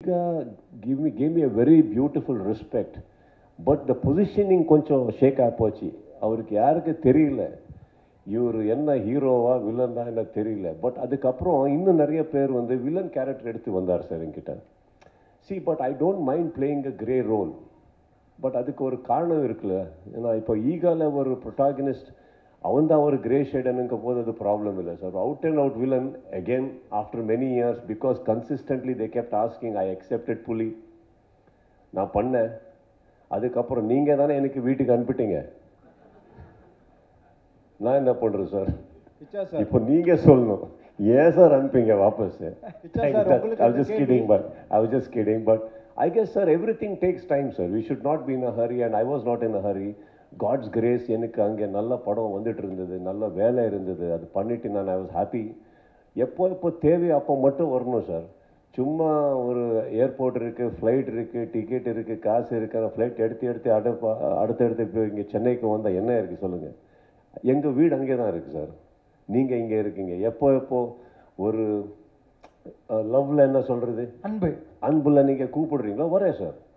ஈகா give me came a very beautiful respect but the positioning கொஞ்சம் shake ஆகி போச்சு அவருக்கு யாருக்கு தெரியல இவர் என்ன ஹீரோவா வில்லனா என்ன தெரியல பட் அதுக்கப்புறம் இன்னும் நிறைய பேர் வந்து வில்லன் கேரக்டர் எடுத்து வந்தார் சார் என்கிட்ட see but I don't mind playing a grey role but அதுக்கு ஒரு காரணம் இருக்குல்ல ஏன்னா இப்போ ஈகால ஒரு ப்ரொட்டாகனிஸ்ட் அவன் தான் ஒரு கிரே ஷேடனுங்க போது அது ப்ராப்ளம் இல்லை sir out and out villain again after many years because consistently they kept asking I accepted Puli நான் பண்ணேன் அதுக்கப்புறம் நீங்கள் தானே எனக்கு வீட்டுக்கு அனுப்பிட்டீங்க நான் என்ன பண்ணுறேன் சார் பிச்சா சார் இப்போ நீங்க சொல்லணும் ஏன் சார் அனுப்பிங்க வாபஸ் பிச்சா சார், உங்களுக்கு I was அந்த just கேள்வி- kidding but I was just kidding but I guess sir everything takes time sir we should not be in a hurry and I was not in a hurry God's grace எனக்கு அங்கே நல்ல படம் வந்துட்டு இருந்தது நல்ல வேலை இருந்தது அது பண்ணிட்டு நான் ஐ வாஸ் ஹாப்பி எப்போ எப்போ தேவை அப்போ மட்டும் வரணும் சார் சும்மா ஒரு ஏர்போர்ட் இருக்குது ஃப்ளைட் இருக்குது டிக்கெட் இருக்குது காசு இருக்குது அந்த ஃப்ளைட் எடுத்து எடுத்து அடுப்பா அடுத்தடுத்து இப்போ இங்கே சென்னைக்கு வந்தால் என்ன இருக்குது சொல்லுங்கள் எங்கள் வீடு அங்கே தான் இருக்குது சார் நீங்கள் இங்கே இருக்கீங்க எப்போ எப்போ ஒரு லவ்வில் என்ன சொல்கிறது அன்பு அன்புல நீங்கள் கூப்பிடுறீங்களோ வரேன் சார்